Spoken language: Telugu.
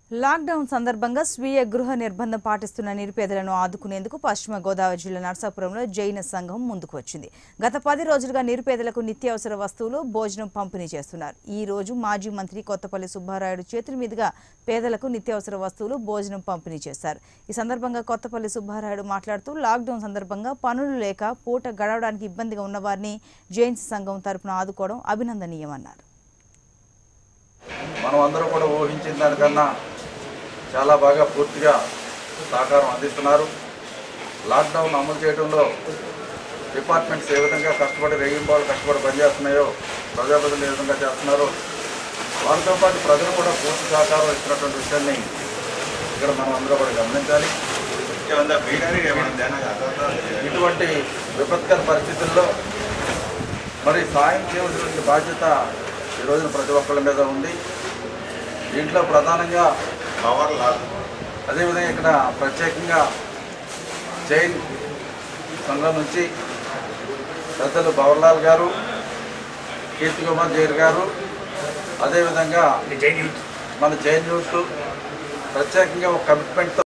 లాక్డౌన్ సందర్భంగా స్వీయ గృహ నిర్బంధం పాటిస్తున్న నిరుపేదలను ఆదుకునేందుకు పశ్చిమ గోదావరి జిల్లా నర్సాపురంలో జైన సంఘం ముందుకు వచ్చింది గత పది రోజులుగా నిరుపేదలకు నిత్యావసర వస్తువులు భోజనం పంపిణీ చేస్తున్నారు ఈ రోజు మాజీ మంత్రి కొత్తపల్లి సుబ్బారాయుడు చేతుల మీదుగా పేదలకు నిత్యావసర వస్తువులు భోజనం పంపిణీ చేశారు ఈ సందర్భంగా కొత్తపల్లి సుబ్బారాయుడు మాట్లాడుతూ లాక్డౌన్ సందర్భంగా పనులు లేక పూట గడవడానికి ఇబ్బందిగా ఉన్న వారిని జైన్స్ సంఘం తరపున ఆదుకోవడం అభినందనీయమన్నారు మనం అందరూ కూడా ఊహించిన దానికన్నా చాలా బాగా పూర్తిగా సహకారం అందిస్తున్నారు లాక్డౌన్ అమలు చేయడంలో డిపార్ట్మెంట్స్ ఏ విధంగా కష్టపడి రేగింపాలు కష్టపడి పనిచేస్తున్నాయో ప్రజాప్రతినిధులు ఏ విధంగా చేస్తున్నారో వారితో పాటు ప్రజలు కూడా పూర్తి సహకారం ఇస్తున్నటువంటి విషయాన్ని ఇక్కడ మనం అందరూ కూడా గమనించాలి ఇటువంటి విపత్కర పరిస్థితుల్లో మరి సాయం చేయవలసినటువంటి బాధ్యత ఈ రోజున ప్రతి ఒక్కళ్ళ మీద ఉంది దీంట్లో ప్రధానంగా అదేవిధంగా ఇక్కడ ప్రత్యేకంగా జైన్ సంఘం నుంచి పెద్దలు భవర్లాల్ గారు కీర్తి కుమార్ జైన్ గారు అదేవిధంగా మన జైన్ యూత్ ప్రత్యేకంగా ఒక కమిట్మెంట్తో